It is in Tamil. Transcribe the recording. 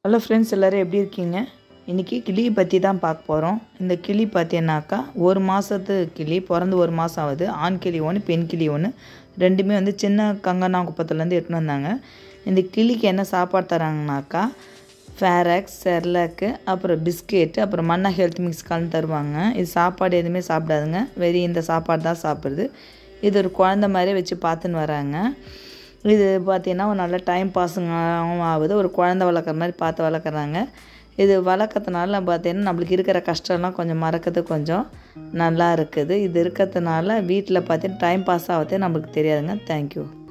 ஹலோ ஃப்ரெண்ட்ஸ் எல்லோரும் எப்படி இருக்கீங்க இன்றைக்கி கிளியை பற்றி தான் பார்க்க போகிறோம் இந்த கிளி பார்த்தீங்கன்னாக்கா ஒரு மாதத்து கிளி பிறந்து ஒரு மாதம் ஆகுது ஆண் கிளி ஒன்று பெண் கிளி ஒன்று ரெண்டுமே வந்து சின்ன கங்கனா குப்பத்துலேருந்து எடுத்துன்னு வந்தாங்க இந்த கிளிக்கு என்ன சாப்பாடு தராங்கனாக்கா ஃபேரக்ஸ் செர்லாக்கு அப்புறம் பிஸ்கெட்டு அப்புறம் மண்ணா ஹெல்த் மிக்ஸ் கலந்து தருவாங்க இது சாப்பாடு எதுவுமே சாப்பிடாதுங்க வெறி இந்த சாப்பாடு தான் சாப்பிடுது இது ஒரு குழந்த மாதிரியே வச்சு பார்த்துன்னு வராங்க இது பார்த்தீங்கன்னா ஒரு நல்ல டைம் பாஸுங்காகவும் ஆகுது ஒரு குழந்த வளர்க்குற மாதிரி பார்த்து வளர்க்குறாங்க இது வளர்க்கறதுனால பார்த்தீங்கன்னா நம்மளுக்கு இருக்கிற கஷ்டம்லாம் கொஞ்சம் மறக்கிறது கொஞ்சம் நல்லா இருக்குது இது இருக்கிறதுனால வீட்டில் பார்த்தீங்கன்னா டைம் பாஸ் ஆகுதே நம்மளுக்கு தெரியாதுங்க தேங்க்யூ